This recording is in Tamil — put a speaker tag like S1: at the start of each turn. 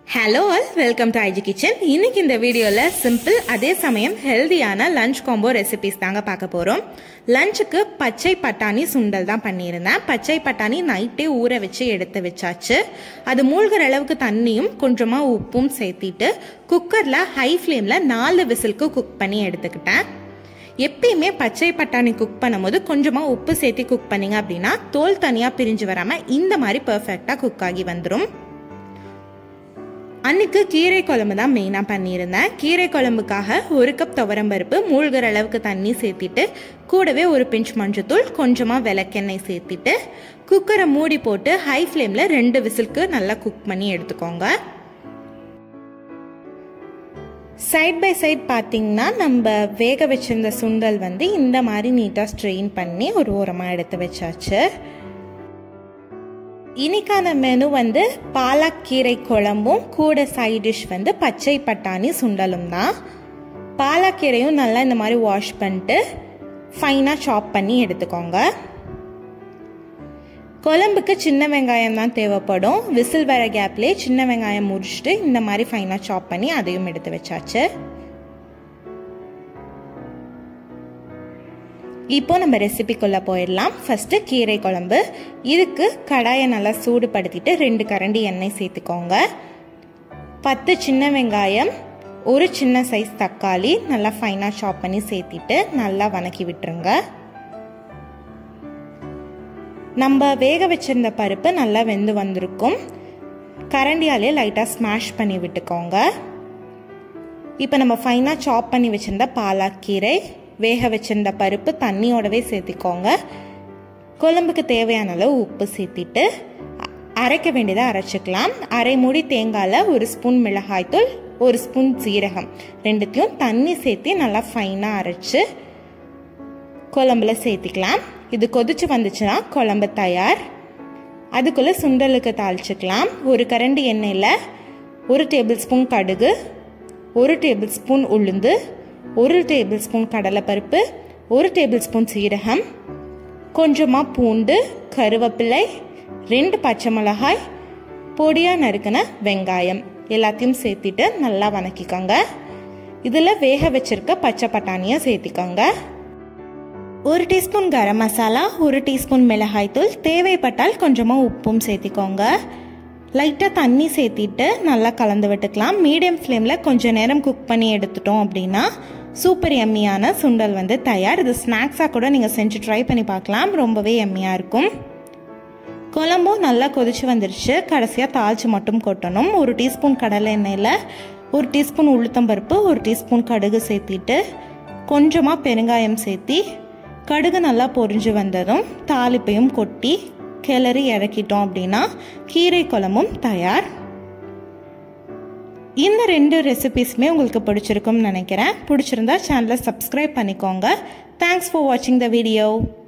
S1: hello all welcome to IG kitchen இன்னைக்கு இந்த வீடியோவில் சிம்பிள் அதே சமயம் ஹெல்தியான லஞ்ச் காம்போ ரெசிபிஸ் தாங்க பார்க்க போகிறோம் லஞ்சுக்கு பச்சை பட்டாணி சுண்டல் தான் பண்ணியிருந்தேன் பச்சை பட்டாணி நைட்டே ஊற வச்சு எடுத்து வச்சாச்சு அது மூழ்கிற அளவுக்கு தண்ணியும் கொஞ்சமாக உப்பும் சேர்த்திட்டு குக்கரில் ஹை ஃப்ளேமில் நாலு விசிலுக்கு குக் பண்ணி எடுத்துக்கிட்டேன் எப்பயுமே பச்சை பட்டாணி குக் பண்ணும்போது கொஞ்சமாக உப்பு சேர்த்து குக் பண்ணிங்க அப்படின்னா தோல் தனியாக பிரிஞ்சு வராமல் இந்த மாதிரி பர்ஃபெக்டாக குக் ஆகி வந்துடும் அன்னைக்கு கீரை குழம்பு தான் மெயினாக பண்ணியிருந்தேன் கீரை குழம்புக்காக ஒரு கப் துவரம்பருப்பு மூழ்கிற அளவுக்கு தண்ணி சேர்த்திட்டு கூடவே ஒரு பிஞ்ச் மஞ்சத்தூள் கொஞ்சமாக விளக்கெண்ணெய் சேர்த்திட்டு குக்கரை மூடி போட்டு ஹை ஃப்ளேமில் ரெண்டு விசிலுக்கு நல்லா குக் பண்ணி எடுத்துக்கோங்க சைட் பை சைட் பார்த்தீங்கன்னா நம்ம வேக வச்சிருந்த சுண்டல் வந்து இந்த மாதிரி நீட்டாக ஸ்ட்ரெயின் பண்ணி ஒரு ஓரமாக எடுத்து வச்சாச்சு இன்னைக்கான மெனு வந்து பாலக்கீரை குழம்பும் கூட சைட் டிஷ் வந்து பச்சை பட்டாணி சுண்டலும் தான் பாலக்கீரையும் நல்லா இந்த மாதிரி வாஷ் பண்ணிட்டு ஃபைனாக சாப் பண்ணி எடுத்துக்கோங்க குழம்புக்கு சின்ன வெங்காயம் தான் தேவைப்படும் விசில் வர கேப்லேயே சின்ன வெங்காயம் முடிச்சுட்டு இந்த மாதிரி ஃபைனாக சாப் பண்ணி அதையும் எடுத்து வச்சாச்சு இப்போ நம்ம ரெசிபிக்குள்ளே போயிடலாம் ஃபஸ்ட்டு கீரை குழம்பு இதுக்கு கடாயை நல்லா சூடுபடுத்திட்டு ரெண்டு கரண்டி எண்ணெய் சேர்த்துக்கோங்க பத்து சின்ன வெங்காயம் ஒரு சின்ன சைஸ் தக்காளி நல்லா ஃபைனாக சாப் பண்ணி சேர்த்திட்டு நல்லா வணக்கி விட்டுருங்க நம்ம வேக வச்சிருந்த பருப்பு நல்லா வெந்து வந்திருக்கும் கரண்டியாலே லைட்டாக ஸ்மாஷ் பண்ணி விட்டுக்கோங்க இப்போ நம்ம ஃபைனாக சாப் பண்ணி வச்சுருந்த பாலாக்கீரை வேக வச்சிருந்த பருப்பு தண்ணியோடவே சேர்த்திக்கோங்க குழம்புக்கு தேவையான அளவு உப்பு சேர்த்திட்டு அரைக்க வேண்டியதை அரைச்சிக்கலாம் அரை மூடி தேங்காயில் ஒரு ஸ்பூன் மிளகாய்த்தூள் ஒரு ஸ்பூன் சீரகம் ரெண்டுத்தையும் தண்ணி சேர்த்து நல்லா ஃபைனாக அரைச்சி குழம்புல சேர்த்திக்கலாம் இது கொதிச்சு வந்துச்சுன்னா குழம்பு தயார் அதுக்குள்ளே சுண்டலுக்கு தாளிச்சுக்கலாம் ஒரு கரண்டி எண்ணெயில் ஒரு டேபிள் ஸ்பூன் கடுகு ஒரு டேபிள் ஸ்பூன் உளுந்து ஒரு டேபிள் ஸ்பூன் கடலைப்பருப்பு ஒரு டேபிள் ஸ்பூன் சீரகம் கொஞ்சமாக பூண்டு கருவேப்பிலை ரெண்டு பச்சை மிளகாய் பொடியாக நறுக்கின வெங்காயம் எல்லாத்தையும் சேர்த்திட்டு நல்லா வணக்கிக்கோங்க இதில் வேக வச்சிருக்க பச்சை பட்டாணியை சேர்த்திக்கோங்க ஒரு டீஸ்பூன் கரம் மசாலா ஒரு டீஸ்பூன் மிளகாய்த்தூள் தேவைப்பட்டால் கொஞ்சமாக உப்பும் சேர்த்திக்கோங்க லைட்டாக தண்ணி சேர்த்திட்டு நல்லா கலந்து விட்டுக்கலாம் மீடியம் ஃப்ளேமில் கொஞ்சம் நேரம் குக் பண்ணி எடுத்துட்டோம் அப்படின்னா சூப்பர் எம்மியான சுண்டல் வந்து தயார் இது ஸ்நாக்ஸாக கூட நீங்கள் செஞ்சு ட்ரை பண்ணி பார்க்கலாம் ரொம்பவே எம்மியாக இருக்கும் குழம்பும் நல்லா கொதிச்சு வந்துருச்சு கடைசியாக தாளித்து மட்டும் கொட்டணும் ஒரு டீஸ்பூன் கடலை எண்ணெயில் ஒரு டீஸ்பூன் உளுத்தம்பருப்பு ஒரு டீஸ்பூன் கடுகு சேர்த்திட்டு கொஞ்சமாக பெருங்காயம் சேர்த்தி கடுகு நல்லா பொரிஞ்சு வந்ததும் தாளிப்பையும் கொட்டி கிளறி இறக்கிட்டோம் அப்படின்னா கீரை குழம்பும் தயார் இந்த ரெண்டு ரெசிபிஸுமே உங்களுக்கு பிடிச்சிருக்கும்னு நினைக்கிறேன் பிடிச்சிருந்தா சேனலை சப்ஸ்கிரைப் பண்ணிக்கோங்க தேங்க்ஸ் ஃபார் வாட்சிங் த வீடியோ